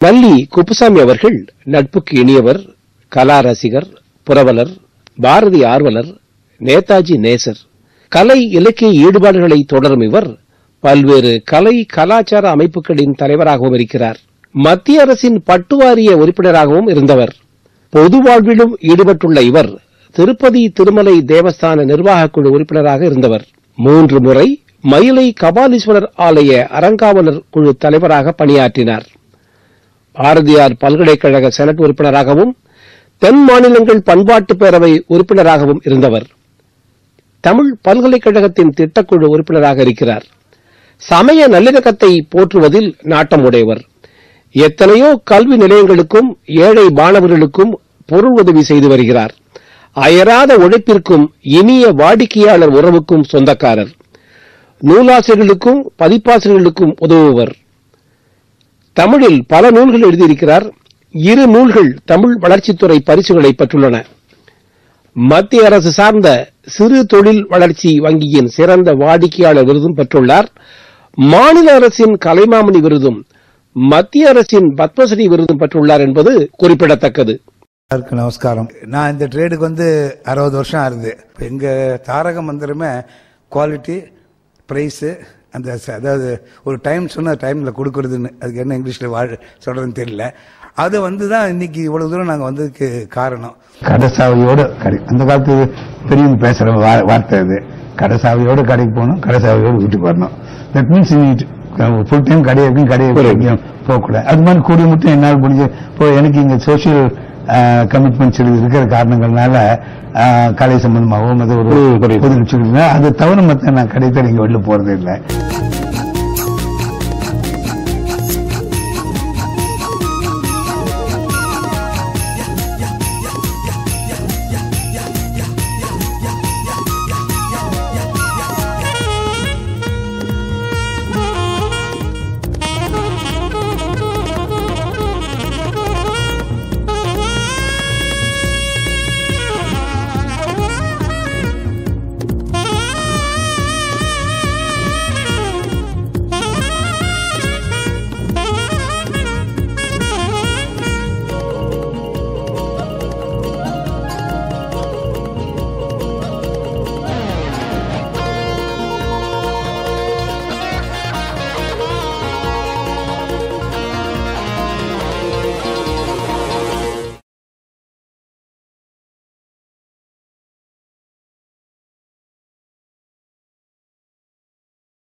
நல்லி குப்புசாமி அவர்கள் நட்புக்கு இனியவர் கலா ரசிகர் புரவலர் பாரதி ஆர்வலர் நேதாஜி நேசர் கலை இலக்கிய ஈடுபாடுகளை தொடரும் இவர் பல்வேறு கலை கலாச்சார அமைப்புகளின் தலைவராகவும் இருக்கிறார் மத்திய அரசின் பட்டுவாரிய உறுப்பினராகவும் இருந்தவர் பொது வாழ்விலும் ஈடுபட்டுள்ள இவர் திருப்பதி திருமலை தேவஸ்தான நிர்வாகக் குழு உறுப்பினராக இருந்தவர் மூன்று முறை மயிலை கபாலீஸ்வரர் ஆலய அறங்காவலர் குழு தலைவராக பணியாற்றினார் பாரதியார் பல்கலைக்கழக செனட் உறுப்பினராகவும் தென் மாநிலங்கள் பண்பாட்டு பேரவை உறுப்பினராகவும் இருந்தவர் தமிழ் பல்கலைக்கழகத்தின் திட்டக்குழு உறுப்பினராக இருக்கிறார் சமய நல்லிணக்கத்தை போற்றுவதில் நாட்டம் உடையவர் எத்தனையோ கல்வி நிலையங்களுக்கும் ஏழை மாணவர்களுக்கும் பொருள் உதவி செய்து வருகிறார் அயராத உழைப்பிற்கும் இனிய வாடிக்கையாளர் உறவுக்கும் சொந்தக்காரர் நூலாசிரியர்களுக்கும் பதிப்பாசிரியர்களுக்கும் உதவுவர் தமிழில் பல நூல்கள் எழுதியிருக்கிறார் இரு நூல்கள் தமிழ் வளர்ச்சித்துறை பரிசுகளை பெற்றுள்ளன மத்திய அரசு சார்ந்த சிறு தொழில் வளர்ச்சி வங்கியின் சிறந்த வாடிக்கையாளர் விருதும் பெற்றுள்ளார் மாநில அரசின் கலைமாமணி விருதும் மத்திய அரசின் பத்மஸ்ரீ விருதும் பெற்றுள்ளார் என்பது குறிப்பிடத்தக்கது எல்லாருக்கும் நமஸ்காரம் நான் இந்த ட்ரேடுக்கு வந்து அறுபது வருஷம் ஆகுது இப்ப எங்க தாரக மந்திரமே குவாலிட்டி ப்ரைஸு அந்த ச- அதாவது ஒரு டைம் சொன்ன டைம்ல கொடுக்கறதுன்னு அதுக்கு என்ன இங்கிலீஷ்ல வாழ் சொல்றதுன்னு தெரியல அது வந்து தான் இன்னைக்கு இவ்வளவு தூரம் நாங்க வந்ததுக்கு காரணம் கடைசாவியோட கடை அந்த காலத்து பெரியவங்க பேசுற வா- வார்த்தை அது கடைசாவியோட கடைக்கு போகணும் கடைசாவியோட வீட்டுக்கு வரணும் தட் மீன்ஸ் ஃபுல் டைம் கடை இருக்கும் கடை இருக்கும் போகக்கூடாது அது மாதிரி கூடிய மட்டும் என்னால் முடிஞ்சு இப்போ எனக்கு இங்க சோசியல் கமிட்மெண்ட்ஸ் இருக்கிற காரணங்கள்னால அஹ், கலை சம்பந்தமாகவும் அது ஒரு பொது நிகழ்ச்சிகள் அது தவிர மத்த நான் கடை தேடி இங்க வெளில போறதே இல்லை